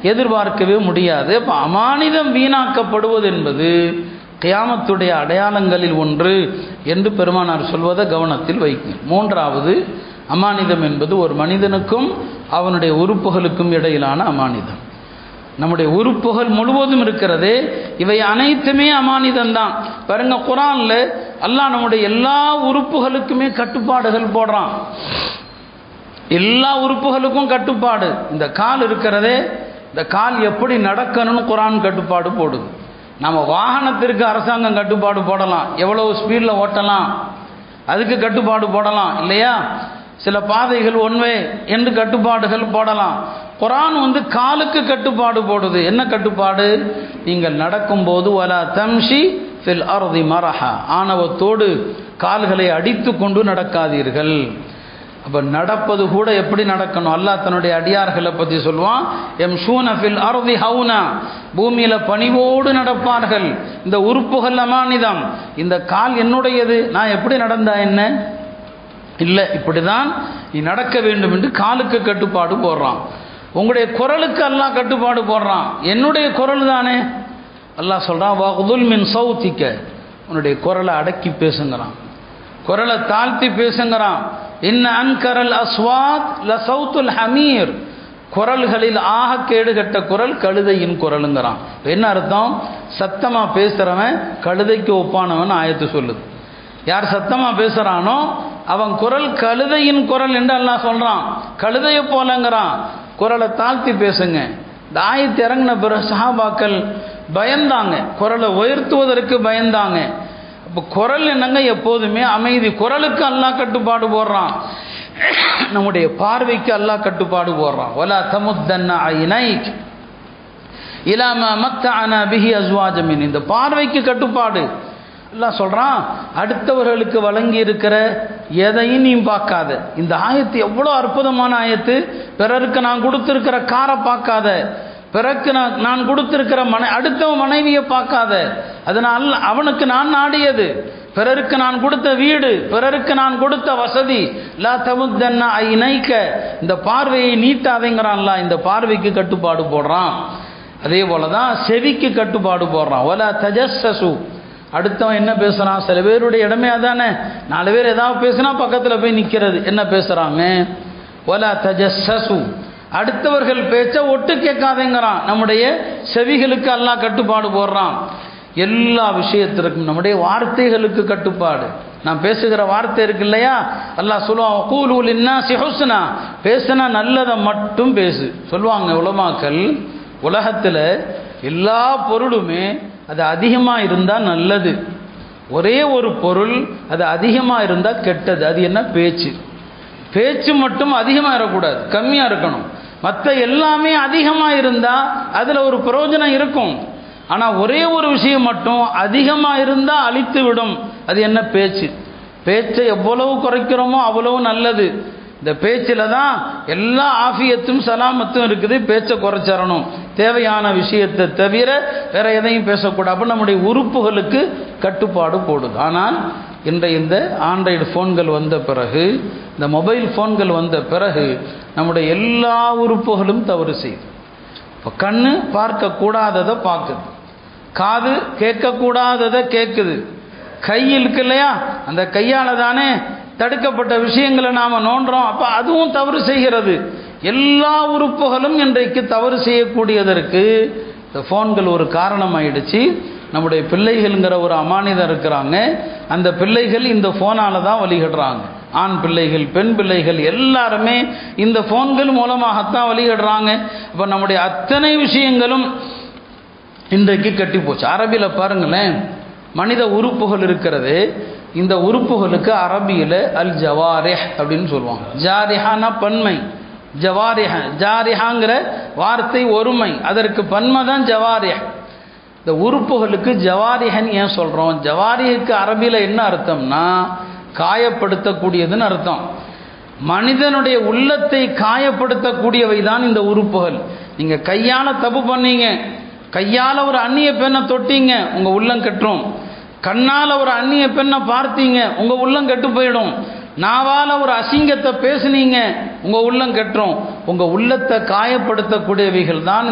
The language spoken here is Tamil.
எதிர்பார்க்கவே முடியாது அப்போ அமானிதம் வீணாக்கப்படுவது என்பது கியாமத்துடைய அடையாளங்களில் ஒன்று என்று பெருமானார் சொல்வதை கவனத்தில் வைக்கும் மூன்றாவது அமானிதம் என்பது ஒரு மனிதனுக்கும் அவனுடைய உறுப்புகளுக்கும் இடையிலான அமானிதம் நம்முடைய உறுப்புகள் முழுவதும் இருக்கிறதே இவை அனைத்துமே அமானிதம் தான் பாருங்க குரான்ல அல்லாஹ் நம்முடைய எல்லா உறுப்புகளுக்குமே கட்டுப்பாடுகள் போடுறான் எல்லா உறுப்புகளுக்கும் கட்டுப்பாடு இந்த கால் இருக்கிறதே இந்த கால் எப்படி நடக்கணும்னு குரான் கட்டுப்பாடு போடுது நம்ம வாகனத்திற்கு அரசாங்கம் கட்டுப்பாடு போடலாம் எவ்வளவு ஸ்பீடில் ஓட்டலாம் அதுக்கு கட்டுப்பாடு போடலாம் இல்லையா சில பாதைகள் ஒன்வே என்று கட்டுப்பாடுகள் போடலாம் குரான் வந்து காலுக்கு கட்டுப்பாடு போடுது என்ன கட்டுப்பாடு நீங்கள் நடக்கும்போது வலா தம்ஷி ஃபில் அர்தி மரஹா ஆணவத்தோடு கால்களை அடித்து கொண்டு நடக்காதீர்கள் அப்போ நடப்பது கூட எப்படி நடக்கணும் அல்லாஹ் தன்னுடைய அடியார்களை பற்றி சொல்லுவான் எம் ஷூனஃபில் அருதி ஹவுனா பூமியில் பணிவோடு நடப்பார்கள் இந்த உறுப்புகள் அமானிதம் இந்த கால் என்னுடையது நான் எப்படி நடந்தா என்ன இல்லை இப்படி தான் நீ நடக்க வேண்டும் என்று காலுக்கு கட்டுப்பாடு போடுறான் உங்களுடைய குரலுக்கு அல்லாஹ் கட்டுப்பாடு போடுறான் என்னுடைய குரல் தானே அல்லாஹ் சொல்கிறான் வகுதுல் மின் சௌத்திக்க உன்னுடைய குரலை அடக்கி பேசுங்கிறான் குரலை தாழ்த்தி பேசுங்கிறான் இன்ன அன்கரல் அஸ்வாத் ல சவுத்துல் ஹமீர் குரல்களில் ஆக கேடுகட்ட குரல் கழுதையின் குரலுங்கிறான் என்ன அர்த்தம் சத்தமாக பேசுகிறவன் கழுதைக்கு ஒப்பானவன் ஆயத்து சொல்லுது யார் சத்தமாக பேசுகிறானோ அவன் குரல் கழுதையின் குரல் என்று அல்லாஹ் சொல்கிறான் கழுதையை போலங்கிறான் குரலை தாழ்த்தி பேசுங்க இந்த ஆயத்து இறங்கின பிறகு சஹாபாக்கள் பயந்தாங்க குரலை உயர்த்துவதற்கு பயந்தாங்க இப்போ குரல் என்னங்க எப்போதுமே அமைதி குரலுக்கு அல்லாஹ் கட்டுப்பாடு போடுறான் நம்முடைய பார்வைக்கு அல்லாஹ் கட்டுப்பாடு போடுறான் ஒலா தமுத்தன்ன ஐனைக் இலாம மத்த அன பிஹி அஸ்வாஜமின் இந்த பார்வைக்கு கட்டுப்பாடு எல்லாம் சொல்கிறான் அடுத்தவர்களுக்கு வழங்கி இருக்கிற எதையும் நீ பார்க்காத இந்த ஆயத்து எவ்வளோ அற்புதமான ஆயத்து பிறருக்கு நான் கொடுத்துருக்கிற காரை பார்க்காத பிறகு நான் நான் கொடுத்திருக்கிற மனை அடுத்தவன் மனைவியை பார்க்காத அதனால் அவனுக்கு நான் நாடியது பிறருக்கு நான் கொடுத்த வீடு பிறருக்கு நான் கொடுத்த வசதி லா தமுத்தன்ன ஐநைக்க இந்த பார்வையை நீட்டாதேங்கிறான்ல இந்த பார்வைக்கு கட்டுப்பாடு போடுறான் அதே போல தான் செவிக்கு கட்டுப்பாடு போடுறான் ஒலா தஜஸ்ஸசு அடுத்தவன் என்ன பேசுகிறான் சில பேருடைய இடமே அதானே நாலு பேர் ஏதாவது பேசுனா பக்கத்தில் போய் நிற்கிறது என்ன பேசுகிறாங்க ஒலா தஜஸ்ஸசு அடுத்தவர்கள் பேச்ச ஒட்டு கேட்காதேங்கிறான் நம்முடைய செவிகளுக்கு எல்லாம் கட்டுப்பாடு போடுறான் எல்லா விஷயத்திற்கும் நம்முடைய வார்த்தைகளுக்கு கட்டுப்பாடு நான் பேசுகிற வார்த்தை இருக்கு இல்லையா அல்லாஹ் சொல்லுவான் கூலூல் இன்னா சிஹுஸ்னா பேசுனா நல்லதை மட்டும் பேசு சொல்லுவாங்க உலமாக்கள் உலகத்தில் எல்லா பொருளுமே அது அதிகமாக இருந்தால் நல்லது ஒரே ஒரு பொருள் அது அதிகமாக இருந்தால் கெட்டது அது என்ன பேச்சு பேச்சு மட்டும் அதிகமாக இருக்கக்கூடாது கம்மியாக இருக்கணும் மற்ற எல்லாமே அதிகமாக இருந்தால் அதில் ஒரு பிரயோஜனம் இருக்கும் ஆனால் ஒரே ஒரு விஷயம் மட்டும் அதிகமாக இருந்தால் அழித்து விடும் அது என்ன பேச்சு பேச்சை எவ்வளவு குறைக்கிறோமோ அவ்வளவு நல்லது இந்த பேச்சில் தான் எல்லா ஆஃபியத்தும் சலாமத்தும் இருக்குது பேச்சை குறைச்சிடணும் தேவையான விஷயத்தை தவிர வேற எதையும் பேசக்கூடாது அப்போ நம்முடைய உறுப்புகளுக்கு கட்டுப்பாடு போடுது ஆனால் இன்றைய இந்த ஆண்ட்ராய்டு ஃபோன்கள் வந்த பிறகு இந்த மொபைல் ஃபோன்கள் வந்த பிறகு நம்முடைய எல்லா உறுப்புகளும் தவறு செய்யுது இப்போ கண்ணு பார்க்கக்கூடாததை பார்க்குது காது கேட்கக்கூடாததை கேட்குது கை இருக்கு இல்லையா அந்த கையால் தானே தடுக்கப்பட்ட விஷயங்களை நாம் நோண்டுறோம் அப்போ அதுவும் தவறு செய்கிறது எல்லா உறுப்புகளும் இன்றைக்கு தவறு செய்யக்கூடியதற்கு இந்த ஃபோன்கள் ஒரு காரணம் ஆயிடுச்சு நம்முடைய பிள்ளைகள்ங்கிற ஒரு அமானிதம் இருக்கிறாங்க அந்த பிள்ளைகள் இந்த ஃபோனால் தான் வழிகடுறாங்க ஆண் பிள்ளைகள் பெண் பிள்ளைகள் எல்லாருமே இந்த ஃபோன்கள் மூலமாகத்தான் வழிகடுறாங்க அப்போ நம்முடைய அத்தனை விஷயங்களும் இன்றைக்கு கட்டி போச்சு அரபியில் பாருங்களேன் மனித உறுப்புகள் இருக்கிறது இந்த உறுப்புகளுக்கு அரபியில் அல் ஜவாரிஹ் அப்படின்னு சொல்லுவாங்க ஜாரிஹானா பன்மை ஜவாரிஹ ஜாரிஹாங்கிற வார்த்தை ஒருமை அதற்கு பன்மை தான் ஜவாரிஹ் இந்த உறுப்புகளுக்கு ஜவாரிஹன் ஏன் சொல்கிறோம் ஜவாரிஹுக்கு அரபியில் என்ன அர்த்தம்னா காயப்படுத்தக்கூடியதுன்னு அர்த்தம் மனிதனுடைய உள்ளத்தை காயப்படுத்தக்கூடியவை தான் இந்த உறுப்புகள் நீங்கள் கையால் தப்பு பண்ணீங்க கையால் ஒரு அந்நிய பெண்ணை தொட்டீங்க உங்கள் உள்ளம் கெட்டுரும் கண்ணால் ஒரு அந்நிய பெண்ணை பார்த்தீங்க உங்கள் உள்ளம் கெட்டு போயிடும் நாவால் ஒரு அசிங்கத்தை பேசுனீங்க உங்கள் உள்ளம் கெட்டுரும் உங்கள் உள்ளத்தை காயப்படுத்தக்கூடியவைகள் தான்